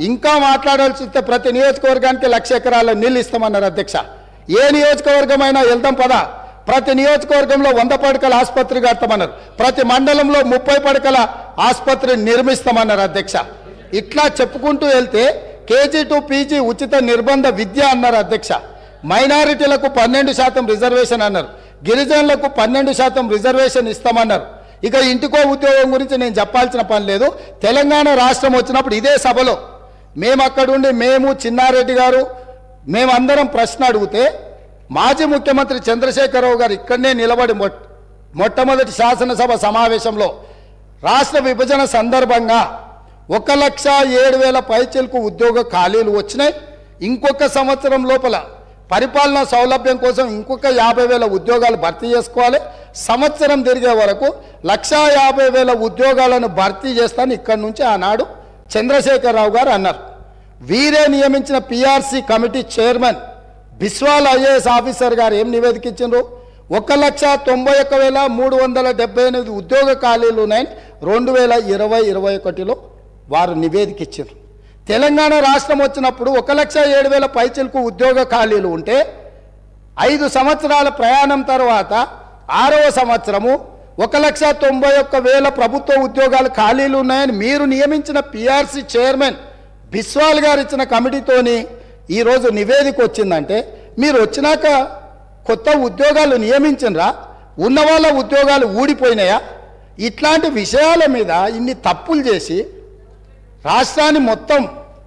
ఇంకా మాట్లాడాల్సి వస్తే ప్రతి నియోజకవర్గానికి లక్ష ఎకరాల నీళ్ళు ఇస్తామన్నారు అధ్యక్ష ఏ నియోజకవర్గమైనా వెళ్దాం పదా ప్రతి నియోజకవర్గంలో వంద పడకల ఆసుపత్రి కడతామన్నారు ప్రతి మండలంలో ముప్పై పడకల ఆసుపత్రి నిర్మిస్తామన్నారు అధ్యక్ష ఇట్లా చెప్పుకుంటూ వెళ్తే కేజీ టు పీజీ ఉచిత నిర్బంధ విద్య అన్నారు అధ్యక్ష మైనారిటీలకు పన్నెండు శాతం రిజర్వేషన్ అన్నారు గిరిజనులకు పన్నెండు శాతం రిజర్వేషన్ ఇస్తామన్నారు ఇక ఇంటికో ఉద్యోగం గురించి నేను చెప్పాల్సిన పని లేదు తెలంగాణ రాష్ట్రం వచ్చినప్పుడు ఇదే సభలో మేము అక్కడుండి మేము చిన్నారెడ్డి గారు మేమందరం ప్రశ్న అడిగితే మాజీ ముఖ్యమంత్రి చంద్రశేఖరరావు గారు ఇక్కడనే నిలబడి మొట్ మొట్టమొదటి శాసనసభ సమావేశంలో రాష్ట్ర విభజన సందర్భంగా ఒక లక్ష ఏడు వేల పైచిలకు ఉద్యోగ ఖాళీలు వచ్చినాయి ఇంకొక సంవత్సరం లోపల పరిపాలనా సౌలభ్యం కోసం ఇంకొక యాభై వేల ఉద్యోగాలు భర్తీ చేసుకోవాలి సంవత్సరం తిరిగే వరకు లక్షా యాభై వేల ఉద్యోగాలను భర్తీ చేస్తాను ఇక్కడి నుంచి ఆనాడు చంద్రశేఖరరావు గారు అన్నారు వీరే నియమించిన PRC committee chairman Biswal IAS officer గారు ఏం నివేదిక ఇచ్చిండ్రు ఒక లక్ష తొంభై ఒక్క వేల మూడు వందల డెబ్బై ఎనిమిది ఉద్యోగ ఖాళీలు ఉన్నాయని రెండు వేల ఇరవై ఇరవై ఒకటిలో వారు నివేదిక ఇచ్చారు తెలంగాణ రాష్ట్రం వచ్చినప్పుడు ఒక లక్ష ఏడు వేల పైచిలకు ఉద్యోగ ఖాళీలు ఉంటే ఐదు సంవత్సరాల ప్రయాణం తర్వాత ఆరవ సంవత్సరము ఒక లక్ష తొంభై ఒక్క వేల ప్రభుత్వ ఉద్యోగాలు ఖాళీలు ఉన్నాయని మీరు నియమించిన పిఆర్సి చైర్మన్ బిస్వాల్ గారు ఇచ్చిన కమిటీతోని ఈరోజు నివేదిక వచ్చిందంటే మీరు వచ్చినాక కొత్త ఉద్యోగాలు నియమించినరా ఉన్న వాళ్ళ ఉద్యోగాలు ఊడిపోయినాయా ఇట్లాంటి విషయాల మీద ఇన్ని తప్పులు చేసి రాష్ట్రాన్ని మొత్తం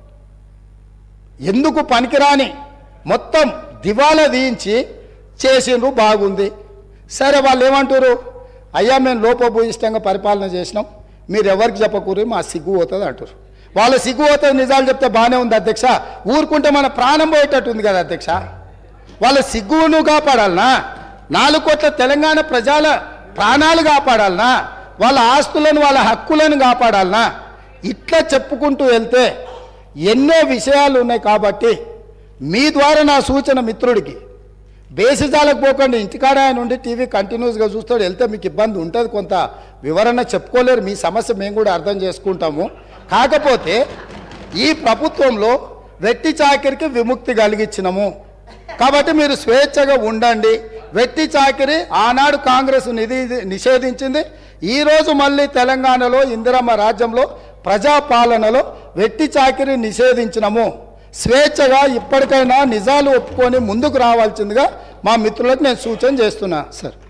ఎందుకు పనికిరాని మొత్తం దివాలా తీయించి చేసిండ్రు బాగుంది సరే వాళ్ళు ఏమంటారు అయ్యా మేము లోపభూయిష్టంగా పరిపాలన చేసినాం మీరు ఎవరికి చెప్పకూరు మా సిగ్గు పోతుంది అంటారు వాళ్ళ సిగ్గు పోతుంది నిజాలు చెప్తే బాగానే ఉంది అధ్యక్ష ఊరుకుంటే మన ప్రాణం పోయేటట్టు ఉంది కదా అధ్యక్ష వాళ్ళ సిగ్గును కాపాడాలనా నాలుగు కోట్ల తెలంగాణ ప్రజల ప్రాణాలు కాపాడాలనా వాళ్ళ ఆస్తులను వాళ్ళ హక్కులను కాపాడాలనా ఇట్లా చెప్పుకుంటూ వెళ్తే ఎన్నో విషయాలు ఉన్నాయి కాబట్టి మీ ద్వారా నా సూచన మిత్రుడికి బేసిజాలకు పోకండి ఇంటికాడ ఆయన ఉండి టీవీ కంటిన్యూస్గా చూస్తాడు వెళ్తే మీకు ఇబ్బంది ఉంటుంది కొంత వివరణ చెప్పుకోలేరు మీ సమస్య మేము కూడా అర్థం చేసుకుంటాము కాకపోతే ఈ ప్రభుత్వంలో వెట్టి చాకిరికి విముక్తి కలిగించినము కాబట్టి మీరు స్వేచ్ఛగా ఉండండి వెట్టి చాకిరి ఆనాడు కాంగ్రెస్ నిధి నిషేధించింది ఈరోజు మళ్ళీ తెలంగాణలో ఇందిరమ్మ రాజ్యంలో ప్రజాపాలనలో వెట్టి చాకిరి నిషేధించినము స్వేచ్ఛగా ఇప్పటికైనా నిజాలు ఒప్పుకొని ముందుకు రావాల్సిందిగా మా మిత్రులకు నేను సూచన చేస్తున్నా సార్